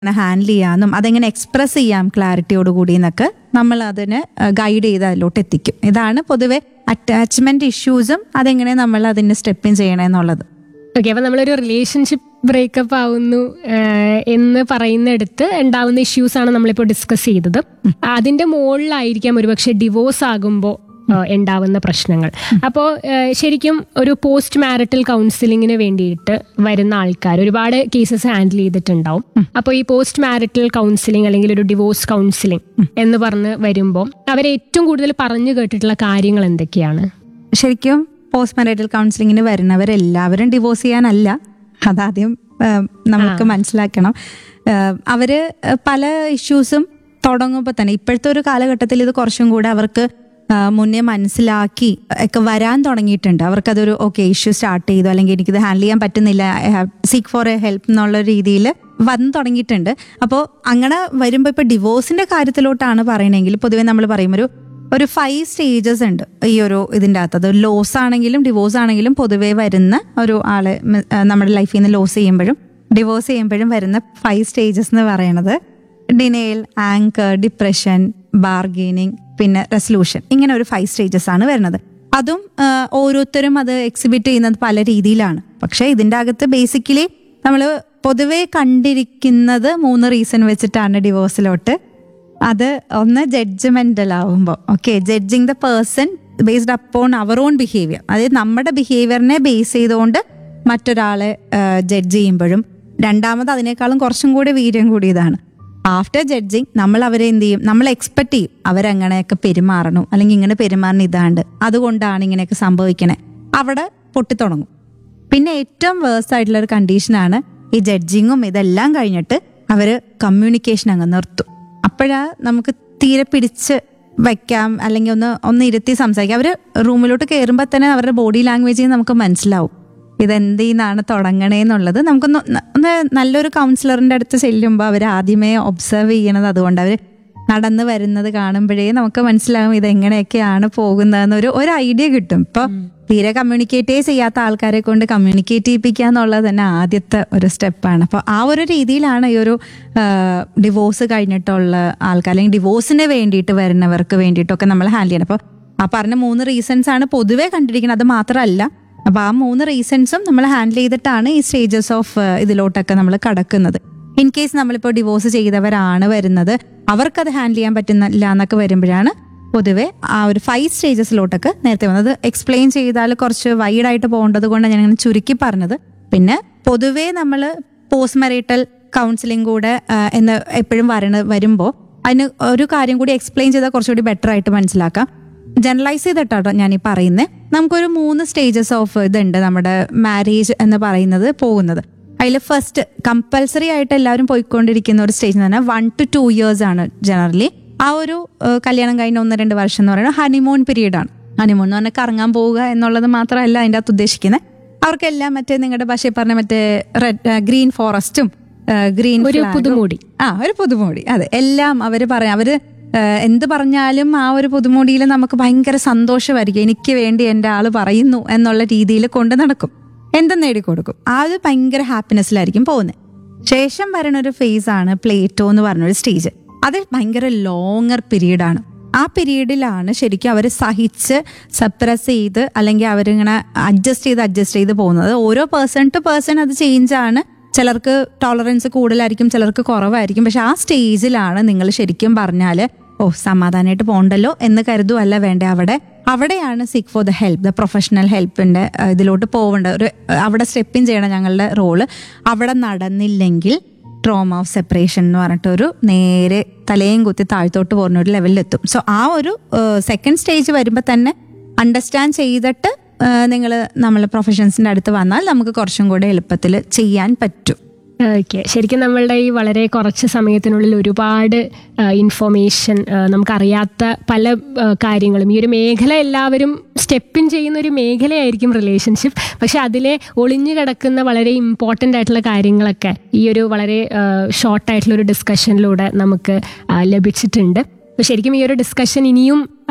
handle ചെയ്യാമെന്നും അതെങ്ങനെ express ചെയ്യാം ക്ലാരിറ്റിയോട് കൂടി എന്നൊക്കെ നമ്മൾ അതിന് ഗൈഡ് ചെയ്ത് അതിലോട്ട് എത്തിക്കും ഇതാണ് പൊതുവെ അറ്റാച്ച്മെന്റ് ഇഷ്യൂസും അതെങ്ങനെ നമ്മൾ അതിന് സ്റ്റെപ്പിൻ ചെയ്യണമെന്നുള്ളത് ഓക്കെ അപ്പൊ നമ്മളൊരു റിലേഷൻഷിപ്പ് ബ്രേക്കപ്പ് ആവുന്നു ആഹ്, എന്ന് പറയുന്നിടത്ത് ഉണ്ടാവുന്ന ഇഷ്യൂസ് ആണ് നമ്മളിപ്പോൾ ഡിസ്കസ് ചെയ്തത് അതിന്റെ മുകളിലായിരിക്കാം ഒരുപക്ഷെ ഡിവോഴ്സ് ആകുമ്പോൾ ഉണ്ടാവുന്ന പ്രശ്നങ്ങൾ അപ്പോൾ ശരിക്കും ഒരു പോസ്റ്റ് മാരിറ്റൽ കൗൺസിലിങ്ങിന് വേണ്ടിയിട്ട് വരുന്ന ആൾക്കാർ ഒരുപാട് കേസസ് ഹാൻഡിൽ ചെയ്തിട്ടുണ്ടാവും അപ്പോൾ ഈ പോസ്റ്റ് മാരിറ്റൽ കൗൺസിലിംഗ് അല്ലെങ്കിൽ ഒരു ഡിവോഴ്സ് കൗൺസിലിംഗ് എന്ന് പറഞ്ഞ് വരുമ്പോൾ അവർ ഏറ്റവും കൂടുതൽ പറഞ്ഞു കേട്ടിട്ടുള്ള കാര്യങ്ങൾ എന്തൊക്കെയാണ് ശരിക്കും പോസ്റ്റ് മാരിറ്റൽ കൗൺസിലിങ്ങിന് വരുന്നവരെല്ലാവരും ഡിവോഴ്സ് ചെയ്യാനല്ല അതാദ്യം ആ, നമുക്ക് മനസ്സിലാക്കണം ആ, അവര് പല ഇഷ്യൂസും തുടങ്ങുമ്പോൾ തന്നെ ഇപ്പോഴത്തെ ഒരു കാലഘട്ടത്തിൽ ഇത് കുറച്ചും കൂടെ അവർക്ക് ആ, മുന്നേ മനസ്സിലാക്കി ഒക്കെ വരാൻ തുടങ്ങിയിട്ടുണ്ട് അവർക്കതൊരു ഓക്കെ ഇഷ്യൂ സ്റ്റാർട്ട് ചെയ്തു അല്ലെങ്കിൽ എനിക്കിത് ഹാൻഡിൽ ചെയ്യാൻ പറ്റുന്നില്ല സീക്ക് ഫോർ എ ഹെൽപ്പ് എന്നുള്ള രീതിയിൽ വന്നു തുടങ്ങിയിട്ടുണ്ട് അപ്പോൾ അങ്ങനെ വരുമ്പോൾ ഇപ്പോൾ ഡിവോഴ്സിന്റെ കാര്യത്തിലോട്ടാണ് പറയണമെങ്കിൽ പൊതുവേ നമ്മൾ പറയും ഒരു ഒരു ഫൈവ് സ്റ്റേജസ് ഉണ്ട് ഈ ഒരു ഇതിൻ്റെ അകത്ത് അത് ലോസ് ആണെങ്കിലും ഡിവോഴ്സ് ആണെങ്കിലും പൊതുവേ വരുന്ന ഒരു ആളെ മ- ആ, നമ്മുടെ ലൈഫിൽ നിന്ന് ലോസ് ചെയ്യുമ്പോഴും ഡിവോഴ്സ് ചെയ്യുമ്പോഴും വരുന്ന ഫൈവ് സ്റ്റേജസ് എന്ന് പറയുന്നത് ഡിനേൽ ആങ്കർ ഡിപ്രഷൻ ബാർഗെയിനിങ് പിന്നെ റെസൊല്യൂഷൻ ഇങ്ങനെ ഒരു ഫൈവ് സ്റ്റേജസ് ആണ് വരുന്നത് അതും ആ, ഓരോരുത്തരും അത് എക്സിബിറ്റ് ചെയ്യുന്നത് പല രീതിയിലാണ് പക്ഷേ ഇതിൻ്റെ അകത്ത് ബേസിക്കലി നമ്മൾ പൊതുവേ കണ്ടിരിക്കുന്നത് മൂന്ന് റീസൺ വെച്ചിട്ടാണ് ഡിവോഴ്സിലോട്ട് അത് ഒന്ന് ജഡ്ജ്മെന്റൽ ആവുമ്പോൾ okay judging the person based upon our own behaviour അതായത് നമ്മുടെ ബിഹേവിയറിനെ ബേസ് ചെയ്തുകൊണ്ട് മറ്റൊരാളെ ജഡ്ജ് ചെയ്യുമ്പോഴും രണ്ടാമത് അതിനേക്കാളും കുറച്ചും കൂടി വീര്യം കൂടിയതാണ് ആഫ്റ്റർ ജഡ്ജിങ് നമ്മൾ അവരെ എന്ത് ചെയ്യും നമ്മൾ എക്സ്പെക്ട് ചെയ്യും അവരങ്ങനെയൊക്കെ പെരുമാറണം അല്ലെങ്കിൽ ഇങ്ങനെ പെരുമാറുന്ന ഇതാണ്ട് അതുകൊണ്ടാണ് ഇങ്ങനെയൊക്കെ സംഭവിക്കണേ അവിടെ പൊട്ടിത്തുടങ്ങും പിന്നെ ഏറ്റവും വേഴ്സ് ആയിട്ടുള്ള ഒരു കണ്ടീഷനാണ് ഈ ജഡ്ജിങ്ങും ഇതെല്ലാം കഴിഞ്ഞിട്ട് അവര് കമ്മ്യൂണിക്കേഷൻ അങ്ങ് നിർത്തും അപ്പോഴാ നമുക്ക് തീരെ പിടിച്ച് വയ്ക്കാം അല്ലെങ്കിൽ ഒന്ന് ഒന്ന് ഇരുത്തി സംസാരിക്കാം അവര് റൂമിലോട്ട് കയറുമ്പോൾ തന്നെ അവരുടെ ബോഡി ലാംഗ്വേജ് നമുക്ക് മനസ്സിലാവും ഇതെന്തിന്നാണ് തുടങ്ങണേന്നുള്ളത് നമുക്കൊന്ന് ന- ഒന്ന് നല്ലൊരു കൗൺസിലറിന്റെ അടുത്ത് ചെല്ലുമ്പോൾ അവർ ആദ്യമേ ഒബ്സർവ് ചെയ്യണത് അതുകൊണ്ട് അവർ നടന്നു വരുന്നത് കാണുമ്പോഴേ നമുക്ക് മനസ്സിലാകും ഇതെങ്ങനെയൊക്കെയാണ് പോകുന്നതെന്ന് ഒരു ഒരു ഐഡിയ കിട്ടും ഇപ്പൊ തീരെ കമ്മ്യൂണിക്കേറ്റേ ചെയ്യാത്ത ആൾക്കാരെ കൊണ്ട് കമ്മ്യൂണിക്കേറ്റ് ചെയ്യിപ്പിക്കുക എന്നുള്ളത് തന്നെ ആദ്യത്തെ ഒരു സ്റ്റെപ്പാണ് അപ്പോൾ ആ ഒരു രീതിയിലാണ് ഈ ഒരു ഡിവോഴ്സ് കഴിഞ്ഞിട്ടുള്ള ആൾക്കാർ അല്ലെങ്കിൽ ഡിവോഴ്സിന് വേണ്ടിയിട്ട് വരുന്നവർക്ക് വേണ്ടിയിട്ടൊക്കെ നമ്മൾ ഹാൻഡിൽ ചെയ്യണം അപ്പോൾ ആ പറഞ്ഞ മൂന്ന് റീസൺസ് ആണ് പൊതുവേ കണ്ടിരിക്കുന്നത് അത് മാത്രമല്ല അപ്പൊ ആ മൂന്ന് റീസൺസും നമ്മൾ ഹാൻഡിൽ ചെയ്തിട്ടാണ് ഈ സ്റ്റേജസ് ഓഫ് ഇതിലോട്ടൊക്കെ നമ്മൾ കടക്കുന്നത് ഇൻ കേസ് നമ്മളിപ്പോൾ ഡിവോഴ്സ് ചെയ്തവരാണ് വരുന്നത് അവർക്കത് ഹാൻഡിൽ ചെയ്യാൻ പറ്റുന്നില്ല എന്നൊക്കെ വരുമ്പോഴാണ് പൊതുവെ ആ ഒരു ഫൈവ് സ്റ്റേജസിലോട്ടൊക്കെ നേരത്തെ വന്നത് എക്സ്പ്ലെയിൻ ചെയ്താൽ കുറച്ച് വൈഡായിട്ട് പോകേണ്ടത് കൊണ്ടാണ് ഞാൻ അങ്ങനെ ചുരുക്കി പറഞ്ഞത് പിന്നെ പൊതുവേ നമ്മൾ പോസ്റ്റ് മരേറ്റൽ കൗൺസിലിംഗ് കൂടെ ആ, എന്ന് എപ്പോഴും വരണ വരുമ്പോൾ അതിന് ഒരു കാര്യം കൂടി എക്സ്പ്ലെയിൻ ചെയ്താൽ കുറച്ചുകൂടി ബെറ്റർ ആയിട്ട് മനസ്സിലാക്കാം ജനറലൈസ് ചെയ്തിട്ടാട്ടോ ഞാൻ ഈ പറയുന്നത് നമുക്കൊരു മൂന്ന് സ്റ്റേജസ് ഓഫ് ഇതുണ്ട് നമ്മുടെ മാരേജ് എന്ന് പറയുന്നത് പോകുന്നത് അതിൽ ഫസ്റ്റ് കമ്പൽസറി ആയിട്ട് എല്ലാവരും പോയിക്കൊണ്ടിരിക്കുന്ന ഒരു സ്റ്റേജ് എന്ന് പറഞ്ഞാൽ വൺ ടു ടു ഇയേഴ്സ് ആണ് ജനറലി ആ ഒരു ഏഹ്, കല്യാണം കഴിഞ്ഞ ഒന്ന് രണ്ട് വർഷം എന്ന് പറയുന്നത് ഹണിമൂൺ പീരീഡ് ആണ് ഹണിമൂൺ എന്ന് പറഞ്ഞാൽ കറങ്ങാൻ പോവുക എന്നുള്ളത് മാത്രമല്ല അതിൻ്റെ അകത്ത് ഉദ്ദേശിക്കുന്നത് അവർക്കെല്ലാം മറ്റേ നിങ്ങളുടെ ഭാഷയിൽ പറഞ്ഞ മറ്റേ റെഡ് ഗ്രീൻ ഫോറസ്റ്റും ഗ്രീൻ ഒരു പുതുമോടി ആ ഒരു പുതുമോടി അതെ എല്ലാം അവര് പറയാം അവര് ഏഹ്, എന്ത് പറഞ്ഞാലും ആ ഒരു പുതുമോടിയിൽ നമുക്ക് ഭയങ്കര സന്തോഷമായിരിക്കും എനിക്ക് വേണ്ടി എൻ്റെ ആള് പറയുന്നു എന്നുള്ള രീതിയിൽ കൊണ്ട് നടക്കും എന്തും നേടിക്കൊടുക്കും ആ ഒരു ഭയങ്കര ഹാപ്പിനെസ്സിലായിരിക്കും പോകുന്നത് ശേഷം വരുന്ന ഒരു ഫേസ് ആണ് പ്ലേറ്റോ എന്ന് പറഞ്ഞൊരു സ്റ്റേജ് അത് ഭയങ്കര ലോങ്ങർ പീരീഡ് ആണ് ആ പീരീഡിലാണ് ശരിക്കും അവർ സഹിച്ച് സപ്രസ് ചെയ്ത് അല്ലെങ്കിൽ അവരിങ്ങനെ അഡ്ജസ്റ്റ് ചെയ്ത് അഡ്ജസ്റ്റ് ചെയ്ത് പോകുന്നത് ഓരോ പേഴ്സൺ ടു പേഴ്സൺ അത് ചേഞ്ച് ആണ് ചിലർക്ക് ടോളറൻസ് കൂടുതലായിരിക്കും ചിലർക്ക് കുറവായിരിക്കും പക്ഷെ ആ സ്റ്റേജിലാണ് നിങ്ങൾ ശരിക്കും പറഞ്ഞാൽ ഓ സമാധാനമായിട്ട് പോകണ്ടല്ലോ എന്ന് കരുതുമല്ല വേണ്ടേ അവിടെ അവിടെയാണ് seek for the help the professional ഹെൽപ്പിന്റെ ഇതിലോട്ട് പോവേണ്ട ഒരു അഹ് അവിടെ സ്റ്റെപ്പിൻ ചെയ്യണം ഞങ്ങളുടെ റോള് അവിടെ നടന്നില്ലെങ്കിൽ ട്രോമ ഓഫ് സെപ്പറേഷൻ എന്ന് പറഞ്ഞിട്ട് ഒരു നേരെ തലയും കുത്തി താഴ്ത്തോട്ട് പോകുന്ന ഒരു ലെവലിലെത്തും സോ ആ ഒരു സെക്കൻഡ് സ്റ്റേജ് വരുമ്പോൾ തന്നെ അണ്ടർസ്റ്റാൻഡ് ചെയ്തിട്ട് നിങ്ങൾ നമ്മൾ പ്രൊഫഷൻസിന്റെ അടുത്ത് വന്നാൽ നമുക്ക് കുറച്ചും കൂടെ എളുപ്പത്തിൽ ചെയ്യാൻ പറ്റും ഓക്കെ ശരിക്കും നമ്മളുടെ ഈ വളരെ കുറച്ച് സമയത്തിനുള്ളിൽ ഒരുപാട് ഇൻഫോർമേഷൻ നമുക്കറിയാത്ത പല ആ, കാര്യങ്ങളും ഈ ഒരു മേഖല എല്ലാവരും സ്റ്റെപ്പിൻ ചെയ്യുന്ന ഒരു മേഖലയായിരിക്കും റിലേഷൻഷിപ്പ് പക്ഷെ അതിലെ ഒളിഞ്ഞു കിടക്കുന്ന വളരെ ഇമ്പോർട്ടൻ്റ് ആയിട്ടുള്ള കാര്യങ്ങളൊക്കെ ഈ ഒരു വളരെ ഷോർട്ടായിട്ടുള്ള ഒരു ഡിസ്കഷനിലൂടെ നമുക്ക് ആ, ലഭിച്ചിട്ടുണ്ട് അപ്പോൾ ശരിക്കും ഈ ഒരു ഡിസ്കഷൻ ഇനിയും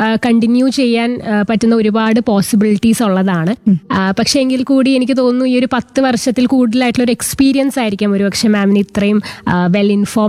കണ്ടിന്യൂ ചെയ്യാൻ ആ, പറ്റുന്ന ഒരുപാട് പോസിബിലിറ്റീസ് ഉള്ളതാണ് ആ, പക്ഷേ എങ്കിൽ കൂടി എനിക്ക് തോന്നുന്നു ഈ ഒരു പത്ത് വർഷത്തിൽ കൂടുതലായിട്ടുള്ള ഒരു എക്സ്പീരിയൻസ് ആയിരിക്കാം ഒരുപക്ഷെ മാമിന് ഇത്രയും വെൽ ഇൻഫോം